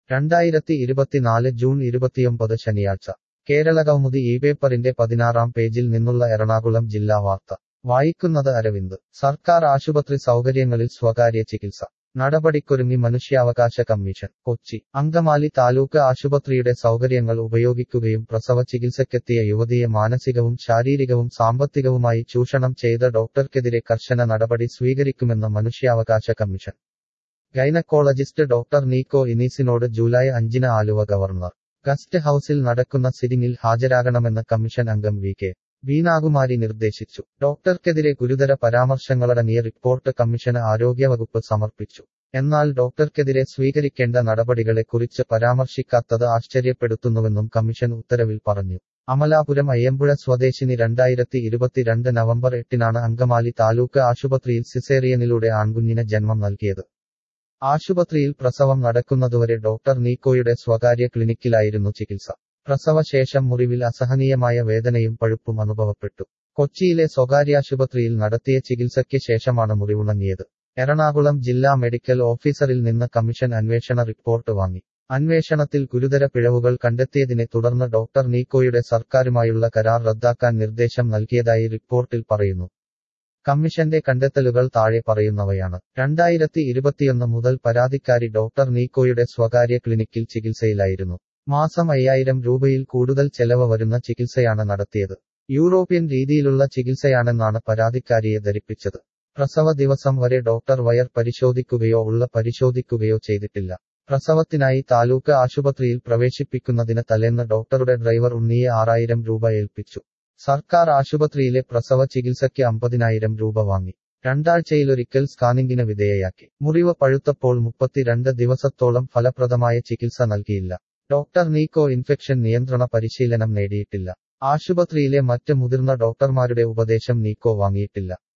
രണ്ടായിരത്തി ഇരുപത്തിനാല് ജൂൺ ഇരുപത്തിയൊമ്പത് ശനിയാഴ്ച കേരളകൗമുദി ഈ പേപ്പറിന്റെ പതിനാറാം പേജിൽ നിന്നുള്ള എറണാകുളം ജില്ലാ വാർത്ത വായിക്കുന്നത് അരവിന്ദ് സർക്കാർ ആശുപത്രി സൗകര്യങ്ങളിൽ സ്വകാര്യ ചികിത്സ നടപടിക്കൊരുങ്ങി മനുഷ്യാവകാശ കമ്മീഷൻ കൊച്ചി അങ്കമാലി താലൂക്ക് ആശുപത്രിയുടെ സൗകര്യങ്ങൾ ഉപയോഗിക്കുകയും പ്രസവ ചികിത്സയ്ക്കെത്തിയ യുവതിയെ മാനസികവും ശാരീരികവും സാമ്പത്തികവുമായി ചൂഷണം ചെയ്ത ഡോക്ടർക്കെതിരെ കർശന നടപടി സ്വീകരിക്കുമെന്ന് മനുഷ്യാവകാശ കമ്മീഷൻ ഗൈനക്കോളജിസ്റ്റ് ഡോക്ടർ നീക്കോ ഇനീസിനോട് ജൂലൈ അഞ്ചിന് ആലുവ ഗവർണർ ഗസ്റ്റ് ഹൌസിൽ നടക്കുന്ന സിറ്റിംഗിൽ ഹാജരാകണമെന്ന് കമ്മീഷൻ അംഗം വി കെ വീണാകുമാരി നിർദ്ദേശിച്ചു ഡോക്ടർക്കെതിരെ ഗുരുതര പരാമർശങ്ങളടങ്ങിയ റിപ്പോർട്ട് കമ്മീഷന് ആരോഗ്യവകുപ്പ് സമർപ്പിച്ചു എന്നാൽ ഡോക്ടർക്കെതിരെ സ്വീകരിക്കേണ്ട നടപടികളെക്കുറിച്ച് പരാമർശിക്കാത്തത് ആശ്ചര്യപ്പെടുത്തുന്നുവെന്നും കമ്മീഷൻ ഉത്തരവിൽ പറഞ്ഞു അമലാപുരം അയ്യമ്പുഴ സ്വദേശിനി രണ്ടായിരത്തി ഇരുപത്തിരണ്ട് നവംബർ എട്ടിനാണ് അങ്കമാലി താലൂക്ക് ആശുപത്രിയിൽ സിസേറിയനിലൂടെ ആൺകുഞ്ഞിന് ജന്മം നൽകിയത് ആശുപത്രിയിൽ പ്രസവം നടക്കുന്നതുവരെ ഡോക്ടർ നീക്കോയുടെ സ്വകാര്യ ക്ലിനിക്കിലായിരുന്നു ചികിത്സ പ്രസവശേഷം മുറിവിൽ അസഹനീയമായ വേദനയും പഴുപ്പും അനുഭവപ്പെട്ടു കൊച്ചിയിലെ സ്വകാര്യാശുപത്രിയിൽ നടത്തിയ ചികിത്സയ്ക്ക് ശേഷമാണ് മുറിവുണങ്ങിയത് എറണാകുളം ജില്ലാ മെഡിക്കൽ ഓഫീസറിൽ നിന്ന് കമ്മീഷൻ അന്വേഷണ റിപ്പോർട്ട് വാങ്ങി അന്വേഷണത്തിൽ ഗുരുതര പിഴവുകൾ കണ്ടെത്തിയതിനെ തുടർന്ന് ഡോക്ടർ നീക്കോയുടെ സർക്കാരുമായുള്ള കരാർ റദ്ദാക്കാൻ നിർദ്ദേശം നൽകിയതായി റിപ്പോർട്ടിൽ പറയുന്നു കമ്മീഷന്റെ കണ്ടെത്തലുകൾ താഴെ പറയുന്നവയാണ് രണ്ടായിരത്തി ഇരുപത്തിയൊന്ന് മുതൽ പരാതിക്കാരി ഡോക്ടർ നീക്കോയുടെ സ്വകാര്യ ക്ലിനിക്കിൽ ചികിത്സയിലായിരുന്നു മാസം അയ്യായിരം രൂപയിൽ കൂടുതൽ ചെലവ് വരുന്ന ചികിത്സയാണ് നടത്തിയത് യൂറോപ്യൻ രീതിയിലുള്ള ചികിത്സയാണെന്നാണ് പരാതിക്കാരിയെ ധരിപ്പിച്ചത് പ്രസവ ദിവസം വരെ ഡോക്ടർ വയർ പരിശോധിക്കുകയോ ഉള്ള പരിശോധിക്കുകയോ ചെയ്തിട്ടില്ല പ്രസവത്തിനായി താലൂക്ക് ആശുപത്രിയിൽ പ്രവേശിപ്പിക്കുന്നതിന് തലേന്ന് ഡോക്ടറുടെ ഡ്രൈവർ ഉണ്ണിയെ ആറായിരം രൂപ ഏൽപ്പിച്ചു സർക്കാർ ആശുപത്രിയിലെ പ്രസവ ചികിത്സയ്ക്ക് അമ്പതിനായിരം രൂപ വാങ്ങി രണ്ടാഴ്ചയിലൊരിക്കൽ സ്കാനിംഗിന് വിധേയയാക്കി മുറിവ് പഴുത്തപ്പോൾ മുപ്പത്തിരണ്ട് ദിവസത്തോളം ഫലപ്രദമായ ചികിത്സ നൽകിയില്ല ഡോക്ടർ നീക്കോ ഇൻഫെക്ഷൻ നിയന്ത്രണ പരിശീലനം നേടിയിട്ടില്ല ആശുപത്രിയിലെ മറ്റ് മുതിർന്ന ഡോക്ടർമാരുടെ ഉപദേശം നീക്കോ വാങ്ങിയിട്ടില്ല